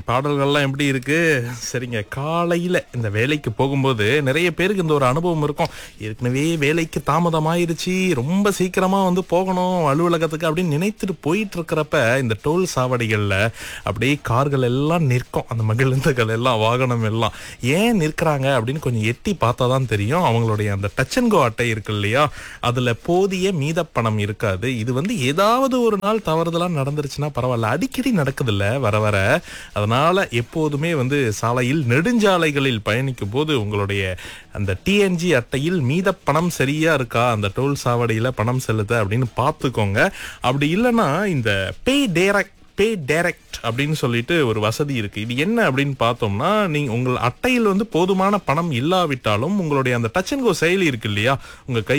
பாடல்கள்லாம் எப்படி இருக்கு சரிங்க காலையில இந்த வேலைக்கு போகும்போது நிறைய பேருக்கு இந்த ஒரு அனுபவம் இருக்கும் ஏற்கனவே வேலைக்கு தாமதமாயிருச்சு ரொம்ப சீக்கிரமா வந்து போகணும் அலுவலகத்துக்கு அப்படின்னு நினைத்துட்டு போயிட்டு இருக்கிறப்ப இந்த டோல் சாவடிகள்ல அப்படியே கார்கள் எல்லாம் நிற்கும் அந்த மகிழுந்துகள் எல்லாம் வாகனம் எல்லாம் ஏன் நிற்கிறாங்க அப்படின்னு கொஞ்சம் எட்டி பார்த்தா தான் தெரியும் அவங்களுடைய அந்த டச் அண்ட் கோ அட்டை இருக்கு இல்லையா அதுல போதிய மீதப்பணம் இருக்காது இது வந்து ஏதாவது ஒரு நாள் தவறுதலா நடந்துருச்சுன்னா பரவாயில்ல அடிக்கடி நடக்குதுல்ல வர வர அதனால எப்போதுமே வந்து சாலையில் நெடுஞ்சாலைகளில் பயணிக்கும் போது உங்களுடைய அந்த டிஎன்ஜி அட்டையில் மீத பணம் சரியா இருக்கா அந்த டோல் சாவடியில பணம் செலுத்த அப்படின்னு பார்த்துக்கோங்க அப்படி இல்லைன்னா இந்த பே டேரக்ட் பே டைரக்ட் அப்படின்னு சொல்லிட்டு ஒரு வசதி இருக்கு இது என்ன அப்படின்னு பார்த்தோம்னா நீங்க உங்கள் அட்டையில் வந்து போதுமான பணம் இல்லாவிட்டாலும் உங்களுடைய அந்த டச் அண்ட் கோ செயலி இருக்கு இல்லையா உங்க கை